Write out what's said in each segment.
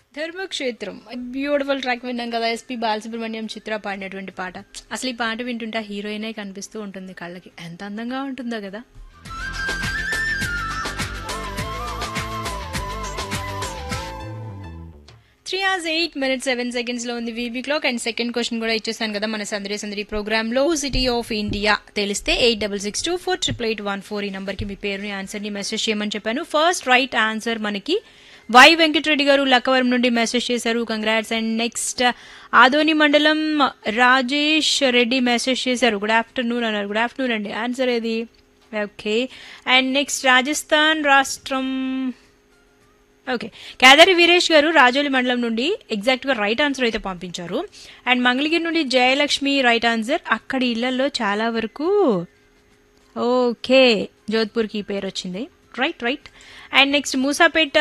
ధర్మక్షేత్రం beautiful track విన్నాం కదా SP Balasubrahmanyam చిత్ర పాడినటువంటి పాట అసలు ఈ పాట వింటుంటే హీరోయినే కనిపిస్తూ ఉంటుంది కళ్ళకి ఎంత అందంగా ఉంటుందో కదా three hours eight minutes seven seconds లో ఉంది VB clock and second question కూడా ఇచ్చేసాను కదా మన సందరి సందరి ప్రోగ్రామ్ లో సిటీ ఆఫ్ ఇండియా తెలిస్తే eight double six two four triple eight one four ఈ నంబర్ కి మీ పేరుని ఆన్సర్ ని మెసేజ్ చేయమని చెప్పాను ఫస్ట్ రైట్ ఆన్సర్ మనకి వై వెంకటరెడ్డి గారు లక్కవరం నుండి మెసేజ్ చేశారు కంగ్రాట్స్ అండ్ నెక్స్ట్ ఆదోని మండలం రాజేష్ రెడ్డి మెసేజ్ చేశారు గుడ్ ఆఫ్టర్నూన్ అన్నారు గుడ్ ఆఫ్టర్నూన్ అండి ఆన్సర్ ఏది ఓకే అండ్ నెక్స్ట్ రాజస్థాన్ రాష్ట్రం ఓకే కేదారి వీరేష్ గారు రాజోలి మండలం నుండి ఎగ్జాక్ట్ గా రైట్ ఆన్సర్ అయితే పంపించారు అండ్ మంగళగిరి నుండి జయలక్ష్మి రైట్ ఆన్సర్ అక్కడి ఇళ్లలో చాలా వరకు ఓకే జోధ్పూర్కి ఈ పేరు వచ్చింది right right and next Musapeta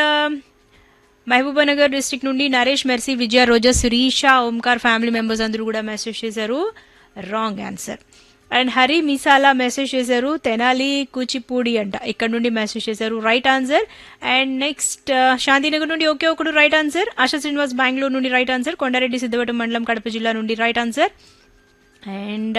Mahabubnagar district నుండి Naresh Mercy Vijaya Roja Sirisha Omkar family members అందరూ కూడా మెసేజ్ చేశారు wrong answer and Hari Misala message చేశారు తెనాలి కూచిపూడి అంట ఇక్కడ నుండి మెసేజ్ చేశారు right answer and next Shantinagar నుండి ఒకే ఒకడు రైట్ ఆన్సర్ ఆశా శ్రీనివాస్ బెంగళూరు నుండి రైట్ ఆన్సర్ కొండారెడ్డి సిద్ధవటం మండలం కడప జిల్లా నుండి right answer and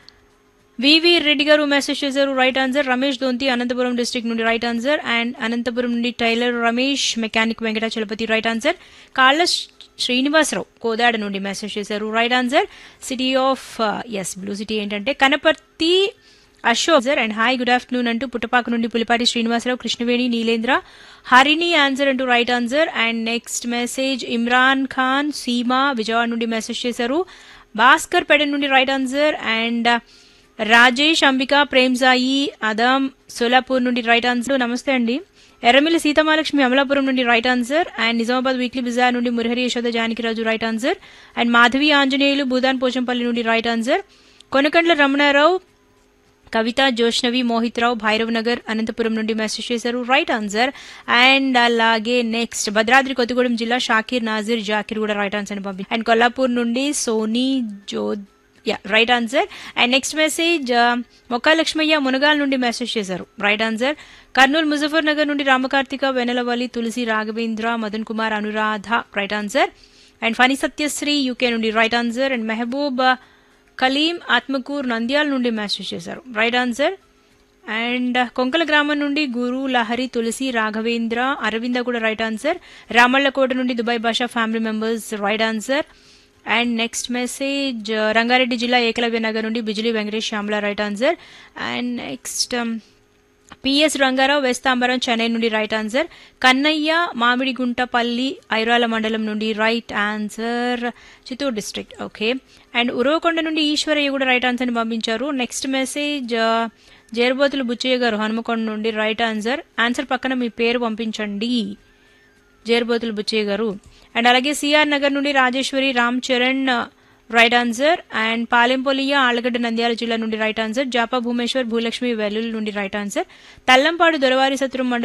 VV Reddy garu message చేశారు right answer Ramesh Donthi Anantapuram district నుండి రైట్ ఆన్సర్ అండ్ అనంతపురం నుండి tailor Ramesh mechanic Venkatachalapathi right answer Kalla Srinivasarao Kodada నుండి మెసేజ్ చేశారు right answer city of yes blue city ఏంటంటే Kanaparthi Ashok sir and hi good afternoon అంటూ పుట్టపాక నుండి పులిపాటి శ్రీనివాసరావు కృష్ణవేణి నీలేంద్ర హరిణి ఆన్సర్ అంటూ right answer and next message Imran Khan Seema Vijayawada నుండి మెసేజ్ చేశారు భాస్కర్ పెడ నుండి right answer and Rajesh Ambika Prem Sai అదమ్ Solapur నుండి రైట్ ఆన్సర్ నమస్తే అండి ఎర్రమిల్లి సీతమాలక్ష్మి అమలాపురం నుండి right answer and Nizamabad weekly Bazar నుండి Murahari Yashoda Janakiraju right answer and Madhavi Anjaneyulu Bhoodan Pochampally నుండి రైట్ ఆన్సర్ కొనకండ్ల రమణారావు కవిత జోష్నవి మోహిత్ రావు భైరవ్ నగర్ అనంతపురం నుండి మెసేజ్ చేశారు రైట్ ఆన్సర్ అండ్ అలాగే నెక్స్ట్ భద్రాద్రి కొత్తగూడెం జిల్లా షాకీర్ నాజీర్ జాకీర్ కూడా రైట్ ఆన్సర్ అని పంపి అండ్ కొల్లాపూర్ నుండి సోనీ జోద్ యా right answer and next message Mokka Lakshmaiah Munagala నుండి మెసేజ్ చేశారు రైట్ ఆన్సర్ కర్నూలు ముజఫర్ నగర్ నుండి Ramakarthika Venalavalli Tulasi Raghavendra Madan Kumar Anuradha right answer and Phani Satyasri UK నుండి right answer and Mehboob Kaleem Atmakur Nandyal నుండి మెసేజ్ చేశారు రైట్ ఆన్సర్ అండ్ కొంకల గ్రామం నుండి గురు లహరి తులసి రాఘవేంద్ర అరవింద కూడా రైట్ ఆన్సర్ రామళ్ళకోట నుండి Dubai Basha family members right answer and next message Rangareddy జిల్లా ఏకలవ్య నగర్ నుండి Bijili Venkatesh Shyamala right answer and next PS Rangarao వేస్తాంబరం చెన్నై నుండి రైట్ ఆన్సర్ కన్నయ్య మామిడిగుంటపల్లి ఐరాల మండలం నుండి right answer Chittoor district okay and Uravakonda నుండి ఈశ్వరయ్య కూడా రైట్ ఆన్సర్ని పంపించారు నెక్స్ట్ మెసేజ్ జేరుబోతులు బుచ్చయ్య గారు హనుమకొండ నుండి రైట్ ఆన్సర్ ఆన్సర్ పక్కన మీ పేరు పంపించండి జేరుబోతులు బుచ్చయ్య గారు అండ్ అలాగే సిఆర్ నగర్ నుండి Rajeshwari Ram Charan right answer and పాలెంపొలియ ఆళ్లగడ్డ నంద్యాల జిల్లా నుండి రైట్ ఆన్సర్ జాపా భూమేశ్వర్ భూలక్ష్మి వెల్లుల్ నుండి రైట్ ఆన్సర్ తల్లంపాడు దొరవారి సత్రం మండలం